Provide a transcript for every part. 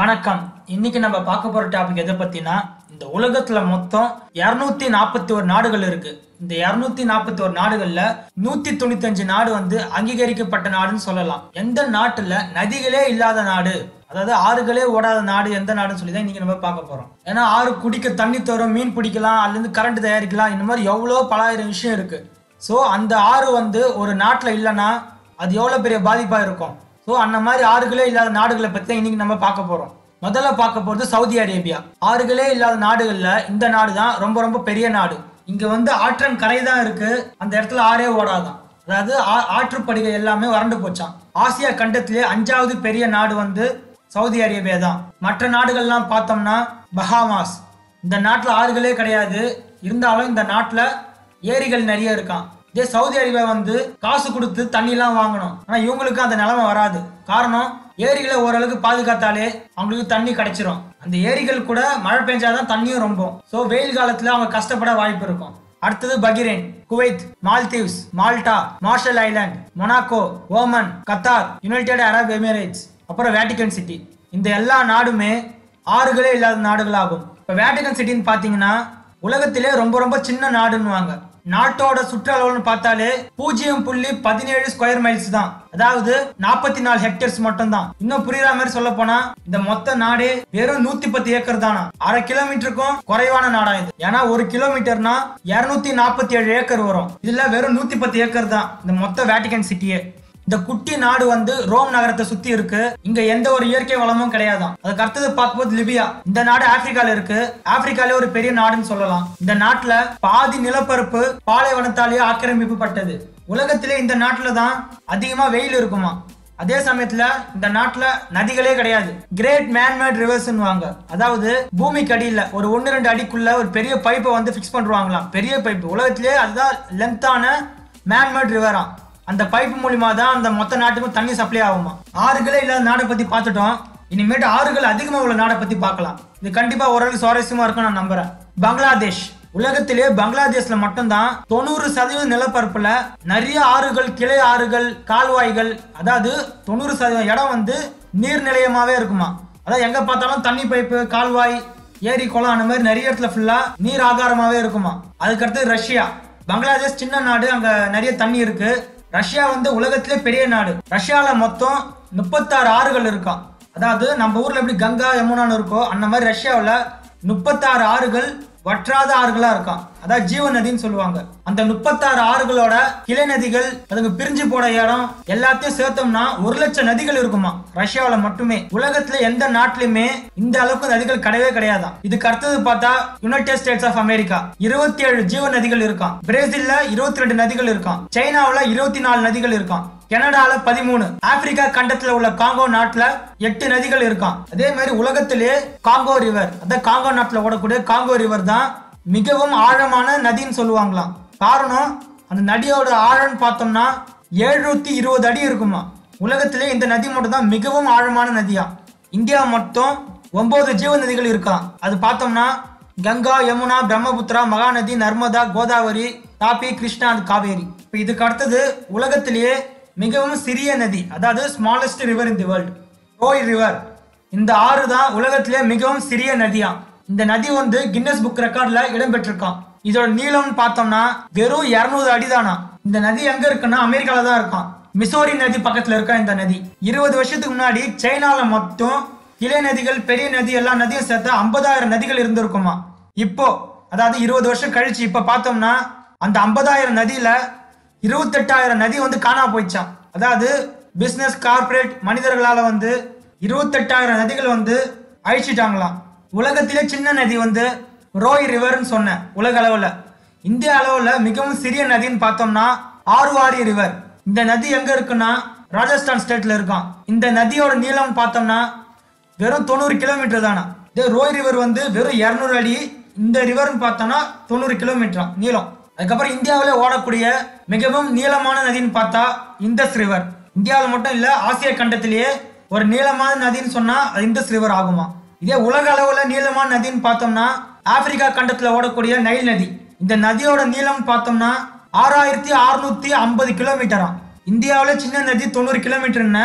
வணக்கம் இன்னைக்கு நம்ம பார்க்க போற டாபிக் எதை பத்தினா இந்த உலகத்துல மொத்தம் 241 நாற்பத்தி ஒரு நாடுகள் இருக்கு இந்த 241 நாற்பத்தி ஒரு நாடுகள்ல நூத்தி தொண்ணூத்தஞ்சு நாடு வந்து அங்கீகரிக்கப்பட்ட நாடுன்னு சொல்லலாம் எந்த நாட்டுல நதிகளே இல்லாத நாடு அதாவது ஆறுகளே ஓடாத நாடு எந்த நாடுன்னு சொல்லி தான் இன்னைக்கு நம்ம பார்க்க போறோம் ஏன்னா ஆறு குடிக்க தண்ணி தரும் மீன் பிடிக்கலாம் அதுல இருந்து கரண்ட் தயாரிக்கலாம் இந்த மாதிரி எவ்வளோ பலாயிரம் விஷயம் இருக்கு ஸோ அந்த ஆறு வந்து ஒரு நாட்டில் இல்லைன்னா அது எவ்வளோ பெரிய பாதிப்பாக இருக்கும் ஸோ அந்த மாதிரி ஆறுகளே இல்லாத நாடுகளை பற்றி தான் இன்னைக்கு நம்ம பார்க்க போகிறோம் முதல்ல பார்க்க போகிறது சவுதி அரேபியா ஆறுகளே இல்லாத நாடுகளில் இந்த நாடு தான் ரொம்ப ரொம்ப பெரிய நாடு இங்கே வந்து ஆற்றன் கரை தான் இருக்கு அந்த இடத்துல ஆறே ஓடாதான் அதாவது ஆ- ஆற்றுப்படுகை எல்லாமே வறண்டு போச்சாம் ஆசியா கண்டத்திலே அஞ்சாவது பெரிய நாடு வந்து சவுதி அரேபியா தான் மற்ற நாடுகள்லாம் பார்த்தோம்னா பஹாமாஸ் இந்த நாட்டில் ஆறுகளே கிடையாது இருந்தாலும் இந்த நாட்டில் ஏரிகள் நிறைய இருக்கான் இதே சவுதி அரேபியா வந்து காசு கொடுத்து தண்ணிலாம் வாங்கணும் ஆனா இவங்களுக்கு அந்த நிலைமை வராது காரணம் ஏரிகளை ஓரளவுக்கு பாதுகாத்தாலே அவங்களுக்கு தண்ணி கிடைச்சிரும் அந்த ஏரிகள் கூட மழை பெஞ்சாதான் தண்ணியும் ரொம்ப சோ வெயில் காலத்துல அவங்க கஷ்டப்பட வாய்ப்பு இருக்கும் அடுத்தது Bahrain Kuwait Maldives Malta Marshall Island Monaco Oman Qatar United Arab Emirates அப்புறம் வேட்டிகன் சிட்டி இந்த எல்லா நாடுமே ஆறுகளே இல்லாத நாடுகளாகும் இப்போ வேட்டிகன் சிட்டின்னு பார்த்தீங்கன்னா உலகத்திலே ரொம்ப ரொம்ப சின்ன நாடுன்னுவாங்க நாட்டோட சுற்றளவுன்னு பார்த்தாலே பூஜ்ஜியம் புள்ளி பதினேழு ஸ்கொயர் மைல்ஸ் தான் அதாவது நாற்பத்தி நாலு ஹெக்டேர்ஸ் மட்டும் தான் இன்னும் புரியுற மாதிரி சொல்ல போனா இந்த மொத்த நாடே வெறும் நூத்தி பத்து ஏக்கர் தானா அரை கிலோமீட்டருக்கும் குறைவான நாடா இது ஏன்னா ஒரு கிலோமீட்டர்னா இருநூத்தி நாற்பத்தி ஏழு ஏக்கர் வரும் இதுல வெறும் நூத்தி பத்து ஏக்கர் தான் இந்த மொத்த வேட்டிகன் சிட்டியே இந்த குட்டி நாடு வந்து ரோம் நகரத்தை சுத்தி இருக்கு இங்க எந்த ஒரு இயற்கை வளமும் கிடையாதாம் அதுக்கு அடுத்தது பார்க்கும்போது லிபியா இந்த நாடு ஆப்பிரிக்கால இருக்கு ஆப்பிரிக்காலே ஒரு பெரிய நாடுன்னு சொல்லலாம் இந்த நாட்டுல பாதி நிலப்பரப்பு பாலைவனத்தாலேயே ஆக்கிரமிக்கப்பட்டது உலகத்திலே இந்த நாட்டுல தான் அதிகமா வெயில் இருக்குமா அதே சமயத்துல இந்த நாட்டுல நதிகளே கிடையாது கிரேட் மேன்மேட் ரிவர்ஸ்னுவாங்க அதாவது பூமிக்கு அடியில ஒரு ஒன்னு ரெண்டு அடிக்குள்ள ஒரு பெரிய பைப்பை வந்து ஃபிக்ஸ் பண்ணுவாங்களாம் பெரிய பைப் உலகத்திலே அதுதான் லென்த்தான மேன்மேட் ரிவராம் அந்த பைப் மூலியமா தான் அந்த மொத்த நாட்டுக்கும் தண்ணி சப்ளை ஆகுமா ஆறுகளே இல்லாத நாடை பத்தி பார்த்துட்டோம் இனிமேட்டு ஆறுகள் அதிகமா உள்ள நாடை பத்தி பார்க்கலாம் இது கண்டிப்பா ஓரளவு சுவாரஸ்யமா இருக்கும் நான் நம்புறேன் பங்களாதேஷ் உலகத்திலே பங்களாதேஷ்ல மட்டும்தான் தொண்ணூறு சதவீத நிலப்பரப்புல நிறைய ஆறுகள் கிளை ஆறுகள் கால்வாய்கள் அதாவது தொண்ணூறு சதவீதம் இடம் வந்து நீர் நிலையமாவே இருக்குமா அதாவது எங்க பார்த்தாலும் தண்ணி பைப்பு கால்வாய் ஏரி குளம் அந்த மாதிரி நிறைய இடத்துல ஃபுல்லா நீர் ஆதாரமாவே இருக்குமா அதுக்கடுத்து ரஷ்யா பங்களாதேஷ் சின்ன நாடு அங்க நிறைய தண்ணி இருக்கு ரஷ்யா வந்து உலகத்திலே பெரிய நாடு ரஷ்யால மொத்தம் முப்பத்தாறு ஆறுகள் இருக்காம் அதாவது நம்ம ஊர்ல எப்படி கங்கா யமுனான்னு இருக்கோ அந்த மாதிரி ரஷ்யாவுல முப்பத்தாறு ஆறுகள் வற்றாத ஆறுகளா இருக்காம் அதாவது ஜீவ நதின்னு சொல்லுவாங்க அந்த முப்பத்தாறு ஆறுகளோட கிளை நதிகள் அதுக்கு பிரிஞ்சு போட இடம் எல்லாத்தையும் சேர்த்தோம்னா ஒரு லட்சம் நதிகள் இருக்குமா ரஷ்யாவுல மட்டுமே உலகத்துல எந்த நாட்டிலுமே இந்த அளவுக்கு நதிகள் கிடையவே கிடையாதாம் இதுக்கு அடுத்தது பார்த்தா யுனைடெட் ஸ்டேட்ஸ் ஆஃப் அமெரிக்கா இருபத்தி ஏழு ஜீவ நதிகள் இருக்காம் பிரேசில்ல இருபத்தி ரெண்டு நதிகள் இருக்காம் சைனாவுல இருபத்தி நாலு நதிகள் இருக்காம் கனடால பதிமூணு ஆப்பிரிக்கா கண்டத்துல உள்ள காங்கோ நாட்டுல எட்டு நதிகள் இருக்காம் அதே மாதிரி உலகத்திலே காங்கோ ரிவர் அதான் காங்கோ நாட்டுல ஓடக்கூடிய காங்கோ ரிவர் தான் மிகவும் ஆழமான நதின்னு சொல்லுவாங்களாம் காரணம் அந்த நதியோட ஆழம்னு பார்த்தோம்னா எழுநூத்தி இருபது அடி இருக்குமா உலகத்திலே இந்த நதி மட்டும் தான் மிகவும் ஆழமான நதியா இந்தியா மொத்தம் ஒன்பது ஜீவ நதிகள் இருக்காம் அது பார்த்தோம்னா கங்கா யமுனா பிரம்மபுத்திரா மகாநதி நர்மதா கோதாவரி தாபி கிருஷ்ணா and காவேரி இப்போ இதுக்கு அடுத்தது உலகத்திலேயே மிகவும் சிறிய நதி அதாவது smallest river in the world Roe river இந்த ஆறு தான் உலகத்திலே மிகவும் சிறிய நதியா இந்த நதி வந்து கின்னஸ் புக் ரெக்கார்ட்ல இடம்பெற்றிருக்கான் இதோட நீளம்னு பார்த்தோம்னா வெறும் 200 அடி தானா இந்த நதி எங்க இருக்குன்னா அமெரிக்கால தான் இருக்கான் மிசோரி நதி பக்கத்துல இருக்கா இந்த நதி இருபது வருஷத்துக்கு முன்னாடி சைனால மொத்தம் கிளை நதிகள் பெரிய நதி எல்லா நதியும் சேர்த்து ஐம்பதாயிரம் நதிகள் இருந்திருக்குமா இப்போ அதாவது இருபது வருஷம் கழிச்சு இப்ப பார்த்தோம்னா அந்த ஐம்பதாயிரம் நதியில இருபத்தெட்டாயிரம் நதி வந்து காணா போயிடுச்சான் அதாவது பிசினஸ் கார்ப்பரேட் மனிதர்களால வந்து இருபத்தெட்டாயிரம் நதிகள் வந்து அழிச்சிட்டாங்களாம் உலகத்திலே சின்ன நதி வந்து ரோய் ரிவர்னு சொன்னேன் உலக அளவுல இந்திய அளவுல மிகவும் சிறிய நதின்னு பார்த்தோம்னா ஆறுவாரி ரிவர் இந்த நதி எங்க இருக்குன்னா ராஜஸ்தான் ஸ்டேட்ல இருக்கான் இந்த நதியோட நீளம் பார்த்தோம்னா வெறும் தொண்ணூறு கிலோமீட்டர் தானா இதே ரோய் ரிவர் வந்து வெறும் இரநூறு அடி இந்த ரிவர்னு பார்த்தோம்னா தொண்ணூறு கிலோமீட்டர் நீளம் அதுக்கப்புறம் இந்தியாவில் ஓடக்கூடிய மிகவும் நீளமான நதின்னு பார்த்தா இந்தஸ் ரிவர் இந்தியாவில் மட்டும் இல்ல ஆசிய கண்டத்திலேயே ஒரு நீளமான நதின்னு சொன்னா அது இந்தஸ் ரிவர் ஆகுமா இதே உலக அளவுல நீளமான நதின்னு பார்த்தோம்னா ஆப்பிரிக்கா கண்டத்துல ஓடக்கூடிய நைல் நதி இந்த நதியோட நீளம் பார்த்தோம்னா ஆறாயிரத்தி அறுநூத்தி ஐம்பது கிலோமீட்டரா இந்தியாவில் சின்ன நதி தொண்ணூறு கிலோமீட்டர்னு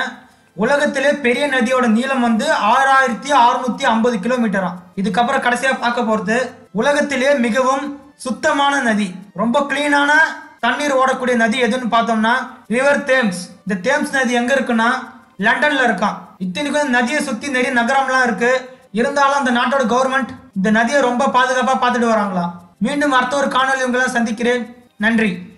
உலகத்திலே பெரிய நதியோட நீளம் வந்து ஆறாயிரத்தி அறுநூத்தி ஐம்பது கிலோமீட்டராம் இதுக்கப்புறம் கடைசியா பார்க்க போறது உலகத்திலே மிகவும் சுத்தமான நதி ரொம்ப கிளீனான தண்ணீர் ஓடக்கூடிய நதி எதுன்னு பார்த்தோம்னா ரிவர் தேம்ஸ் இந்த தேம்ஸ் நதி எங்க இருக்குன்னா லண்டன்ல இருக்கான் இத்தனைக்கும் இந்த நதியை சுத்தி நிறைய நகரம்லாம் இருக்கு இருந்தாலும் அந்த நாட்டோட கவர்மெண்ட் இந்த நதியை ரொம்ப பாதுகாப்பா பார்த்துட்டு வராங்களாம் மீண்டும் அடுத்த ஒரு காணொலி உங்களை சந்திக்கிறேன் நன்றி